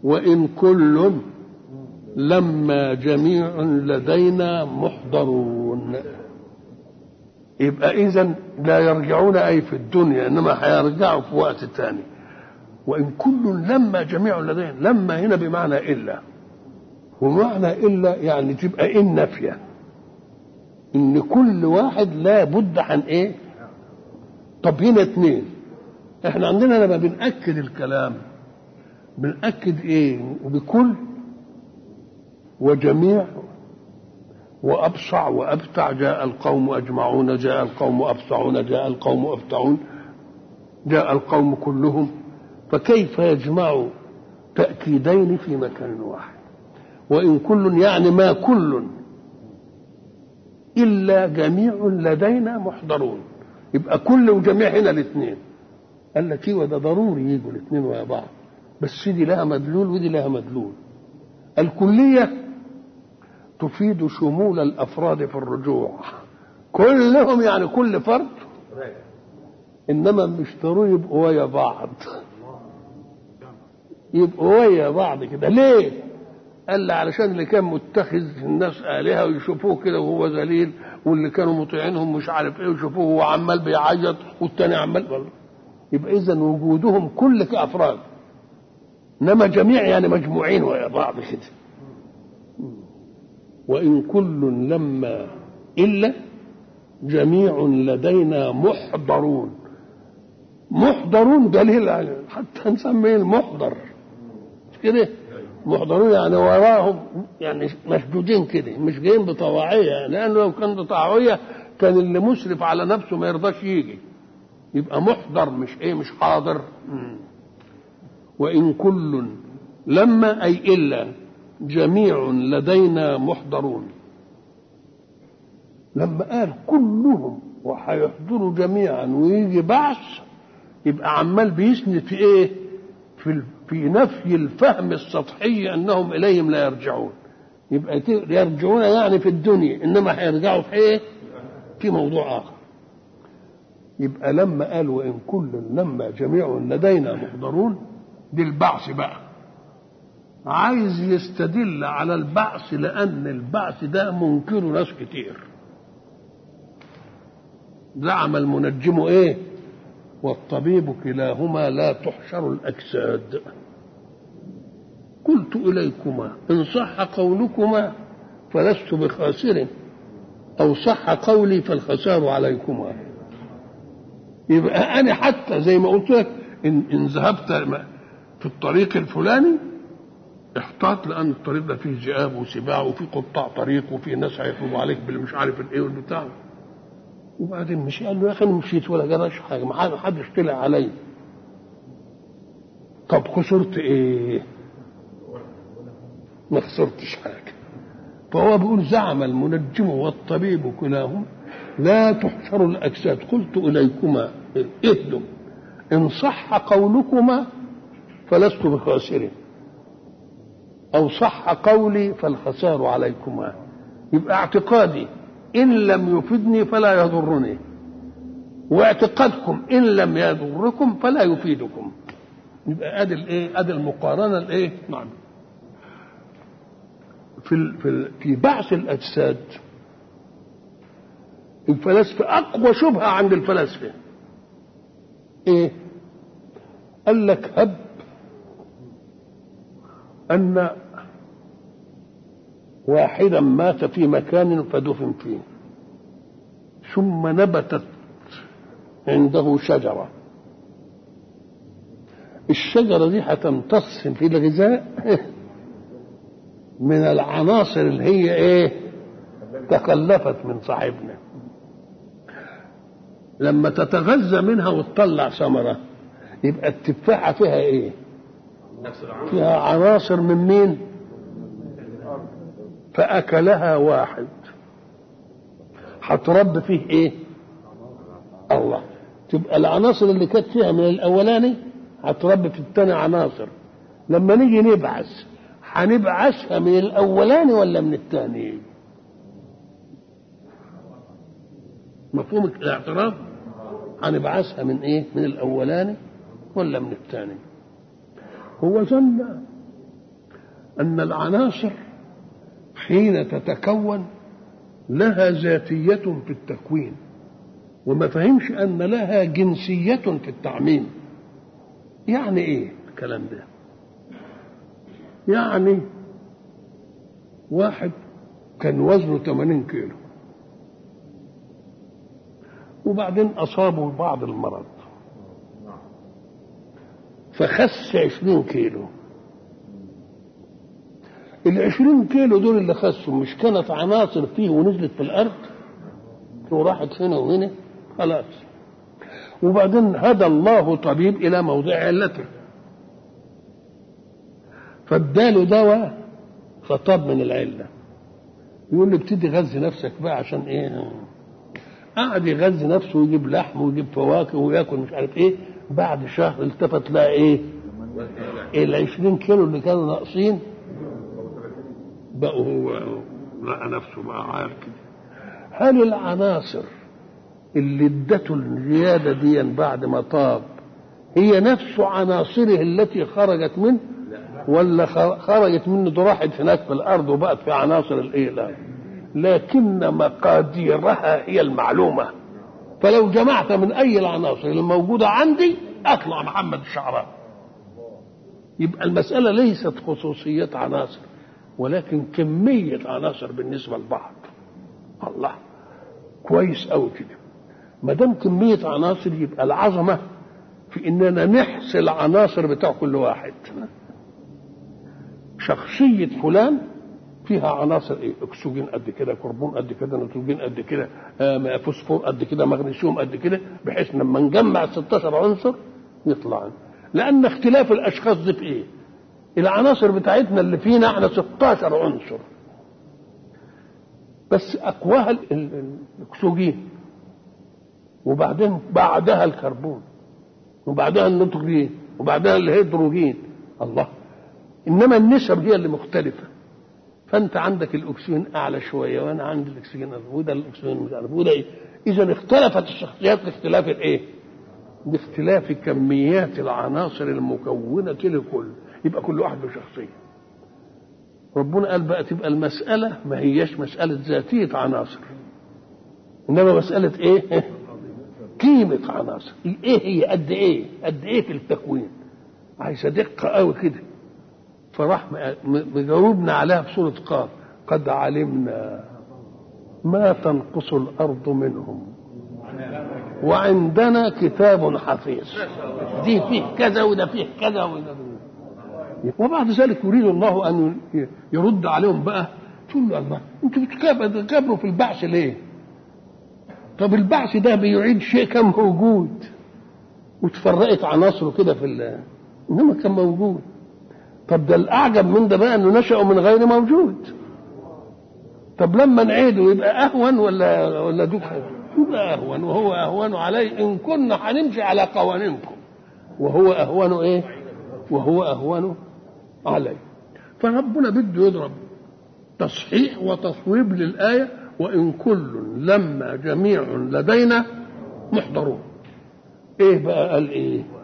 وإن كل لما جميع لدينا محضرون يبقى إذا لا يرجعون أي في الدنيا إنما هيرجعوا في وقت تاني وإن كل لما جميع لدينا لما هنا بمعنى إلا ومعنى إلا يعني تبقى إن نافية إن كل واحد لا بد عن إيه طب هنا اتنين احنا عندنا لما بنأكد الكلام بنأكد ايه بكل وجميع وأبصع وأبتع جاء القوم أجمعون جاء القوم أبصعون جاء القوم أبتعون جاء القوم كلهم فكيف يجمع تأكيدين في مكان واحد وإن كل يعني ما كل إلا جميع لدينا محضرون يبقى كل وجميع هنا الاثنين قال لك ايوه ده ضروري يجوا الاثنين ويا بعض بس دي لها مدلول ودي لها مدلول الكليه تفيد شمول الافراد في الرجوع كلهم يعني كل فرد انما مش ضروري يبقوا ويا بعض يبقوا ويا بعض كده ليه قال لي علشان اللي كان متخذ الناس آلهة ويشوفوه كده وهو ذليل واللي كانوا مطيعينهم مش عارف ايه ويشوفوه وهو عمال بيعيط والتاني عمال يبقى اذا وجودهم كل كافراد انما جميع يعني مجموعين ويا بعض كده وان كل لما الا جميع لدينا محضرون محضرون دليل حتى نسميه المحضر مش كده محضرون يعني وراهم يعني مشدودين كده مش جايين بطواعيه لانه لو كان بطواعيه كان اللي مسرف على نفسه ما يرضاش يجي يبقى محضر مش ايه مش حاضر وان كل لما اي الا جميع لدينا محضرون لما قال كلهم وهيحضروا جميعا ويجي بعث يبقى عمال بيسند في ايه في في نفي الفهم السطحي انهم اليهم لا يرجعون يبقى يرجعون يعني في الدنيا انما هيرجعوا في ايه في موضوع اخر يبقى لما قال وان كل لما جميع لدينا محضرون دي البعث بقى عايز يستدل على البعث لان البعث ده منكره ناس كتير زعم المنجم ايه والطبيب كلاهما لا تحشر الاجساد قلت اليكما ان صح قولكما فلست بخاسر او صح قولي فالخسار عليكما يبقى انا حتى زي ما قلت لك ان ان ذهبت في الطريق الفلاني احتاط لان الطريق ده فيه ذئاب وسباع وفيه قطاع طريق وفيه ناس هيطلبوا عليك بالمش عارف الايه والبتاع وبعدين مشي قال له يا اخي انا مشيت ولا جراش حاجه ما حدش طلع عليا طب خسرت ايه؟ ما خسرتش حاجه فهو بيقول زعم المنجم والطبيب كلاهما لا تحشر الاجساد قلت اليكما اهدوا ان صح قولكما فلست بخاسر او صح قولي فالخسار عليكما يبقى اعتقادي ان لم يفيدني فلا يضرني واعتقادكم ان لم يضركم فلا يفيدكم يبقى ادي الايه ادي المقارنه الايه نعم في في في بعث الاجساد الفلاسفه اقوى شبهه عند الفلاسفه ايه قال لك هب ان واحدا مات في مكان فدفن فيه ثم نبتت عنده شجرة الشجرة دي هتمتص في الغذاء من العناصر اللي هي ايه تخلفت من صاحبنا لما تتغذى منها وتطلع ثمرة يبقى التفاحة فيها ايه فيها عناصر من مين فأكلها واحد هتربي فيه ايه الله تبقى العناصر اللي كانت فيها من الاولاني هتربي في الثاني عناصر لما نيجي نبعث هنبعثها من الاولاني ولا من الثاني مفهوم الاعتراف هنبعثها من ايه من الاولاني ولا من الثاني هو ظن أن العناصر حين تتكون لها ذاتية في التكوين وما فهمش أن لها جنسية في التعميم يعني إيه الكلام ده يعني واحد كان وزنه 80 كيلو وبعدين أصابه بعض المرض فخس 20 كيلو ال 20 كيلو دول اللي خسوا مش كانت عناصر فيه ونزلت في الارض وراحت هنا وهنا خلاص وبعدين هدى الله طبيب الى موضع علته فاداله دواء فطاب من العله يقول له ابتدي غذي نفسك بقى عشان ايه قعد يغذي نفسه ويجيب لحم ويجيب فواكه وياكل مش عارف ايه بعد شهر التفت لقى ايه ال 20 كيلو اللي كانوا ناقصين بقوا هو لقى نفسه بقى عارف كده هل العناصر اللي ادته الزياده دي بعد ما طاب هي نفس عناصره التي خرجت منه ولا خرجت منه دي راحت هناك في الارض وبقت في عناصر الايه لا لكن مقاديرها هي المعلومه فلو جمعت من اي العناصر الموجوده عندي اطلع محمد الشعراني يبقى المساله ليست خصوصيه عناصر ولكن كميه عناصر بالنسبه لبعض الله كويس قوي كده ما دام كميه عناصر يبقى العظمه في اننا نحصي العناصر بتاع كل واحد شخصيه فلان فيها عناصر ايه اكسجين قد كده كربون قد كده نيتروجين قد كده آه فوسفور قد كده مغنيسيوم قد كده بحيث لما نجمع 16 عنصر يطلع لان اختلاف الاشخاص دي في ايه العناصر بتاعتنا اللي فينا احنا 16 عنصر بس اقواها الاكسجين وبعدين بعدها الكربون وبعدها النيتروجين وبعدها الهيدروجين الله انما النسب هي اللي مختلفه فانت عندك الاكسجين اعلى شويه وانا عندي الاكسجين وده الاكسجين مش عارف وده ايه اذا اختلفت الشخصيات لاختلاف الايه؟ باختلاف كميات العناصر المكونه لكل يبقى كل واحد له شخصيه ربنا قال بقى تبقى المساله ما هياش مساله ذاتيه عناصر انما مساله ايه؟ قيمه عناصر ايه هي قد ايه؟ قد ايه في التكوين عايزه دقه قوي كده فراح مجاوبنا عليها في سورة قاف قد علمنا ما تنقص الأرض منهم وعندنا كتاب حفيظ دي فيه كذا وده فيه كذا وده وبعد ذلك يريد الله أن يرد عليهم بقى تقول له الله انتوا بتكابروا في البعث ليه؟ طب البعث ده بيعيد شيء كان موجود وتفرقت عناصره كده في انما كان موجود طب ده الاعجب من ده بقى انه نشأ من غير موجود طب لما نعيده يبقى اهون ولا ولا دوك يبقى اهون وهو اهون علي ان كنا هنمشي على قوانينكم وهو اهون ايه وهو اهون علي فربنا بده يضرب تصحيح وتصويب للايه وان كل لما جميع لدينا محضرون ايه بقى قال ايه